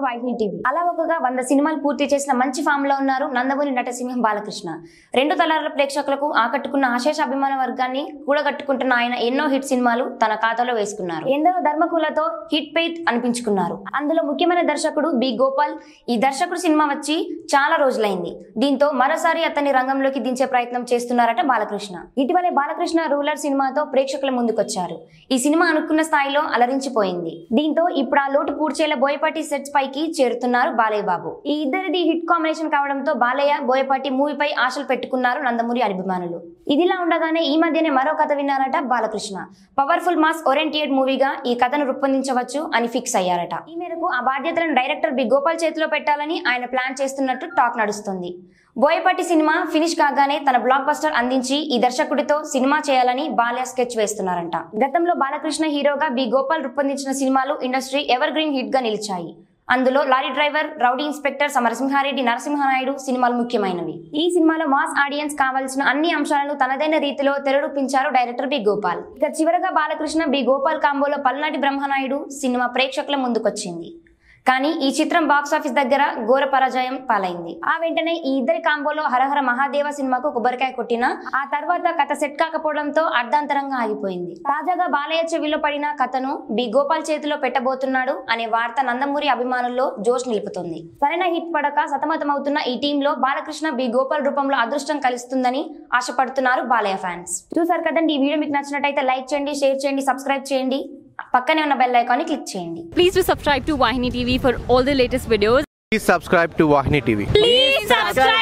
వాహిని TV అలా ఒకగా వంద సినిమాలు పూర్తి చేసిన మంచి ఫామ్ లో ఉన్నారు నందమూరి నటసింహం బాలకృష్ణ రెండు తలాల ప్రేక్షకులకు ఆకట్టుకున్న అశేష అభిమాన వర్గాన్ని కూడగట్టుకుంటున్న ఆయన ఎన్నో హిట్ సినిమాలు తన ఖాతాలో వేసుకున్నారు ఎందరో ధర్మకులతో హిట్ పేట్ అనిపించుకున్నారు అందులో ముఖ్యమైన దర్శకుడు బి గోపాల్ ఈ దర్శకుడు సినిమా వచ్చి చాలా రోజులైంది దీంతో మరోసారి అతన్ని రంగంలోకి దించే ప్రయత్నం చేస్తున్నారట బాలకృష్ణ ఇటీవలే బాలకృష్ణ రూలర్ సినిమాతో ప్రేక్షకుల ముందుకొచ్చారు ఈ సినిమా అనుకున్న స్థాయిలో అలరించిపోయింది దీంతో ఇప్పుడు ఆ లోటు పూడ్చేలా బోయపాటి సెట్స్ పైకి చేరుతున్నారు బాలయ్య బాబు ఈ ఇద్దరిది హిట్ కాంబినేషన్ కావడంతో బాలయ్య బోయపాటి మూవీపై ఆశలు పెట్టుకున్నారు నందమూరి అభిమానులు ఇదిలా ఉండగానే ఈ మధ్యనే మరో కథ విన్నారట బాలకృష్ణ పవర్ఫుల్ మాస్ ఓరియంటెడ్ మూవీగా ఈ కథను రూపొందించవచ్చు అని ఫిక్స్ అయ్యారట ఈ మేరకు ఆ బాధ్యతలను డైరెక్టర్ బి గోపాల్ చేతిలో పెట్టాలని ఆయన ప్లాన్ చేస్తున్నట్టు టాక్ నడుస్తుంది బోయపాటి సినిమా ఫినిష్ కాగానే తన బ్లాక్ బస్టర్ అందించి ఈ దర్శకుడితో సినిమా చేయాలని బాలయ్య స్కెచ్ వేస్తున్నారంట గతంలో బాలకృష్ణ హీరోగా బి గోపాల్ రూపొందించిన సినిమాలు ఇండస్ట్రీ ఎవర్ గ్రీన్ హిట్ గా నిలిచాయి అందులో lorry driver rowdy inspector Samarasimha Reddy Narasimha Naidu సినిమాలు ముఖ్యమైనవి ఈ సినిమాలో మాస్ ఆడియన్స్ కావాల్సిన అన్ని అంశాలను తనదైన రీతిలో తెరరూపించారు డైరెక్టర్ బి గోపాల్ ఇక చివరగా బాలకృష్ణ బి గోపాల్ కాంబోలో పల్నాటి బ్రహ్మనాయుడు సినిమా ప్రేక్షకుల ముందుకొచ్చింది కానీ ఈ చిత్రం బాక్స్ ఆఫీస్ దగ్గర ఘోర పరాజయం పాలైంది ఆ వెంటనే ఈ ఇద్దరి కాంబోలో హరహర మహాదేవ సినిమాకు కొబ్బరికాయ కొట్టిన ఆ తర్వాత కథ సెట్ కాకపోవడంతో అర్ధాంతరంగా ఆగిపోయింది తాజాగా బాలయ్య చెవిలో పడిన కథను బి గోపాల్ చేతిలో పెట్టబోతున్నాడు అనే వార్త నందమూరి అభిమానుల్లో జోష్ నిలుపుతుంది సరైన హిట్ పడక సతమతమవుతున్న ఈ టీంలో బాలకృష్ణ బి గోపాల్ రూపంలో అదృష్టం కలుస్తుందని ఆశపడుతున్నారు బాలయ్య ఫ్యాన్స్ చూసారు కదండి ఈ వీడియో మీకు నచ్చినట్టయితే లైక్ చేయండి షేర్ చేయండి సబ్స్క్రైబ్ చేయండి పక్కనే ఉన్న బెల్ ఐకాన్ని క్లిక్ చేయండి Please do subscribe to Wahini TV for all the latest videos. Please subscribe to Wahini TV. Please subscribe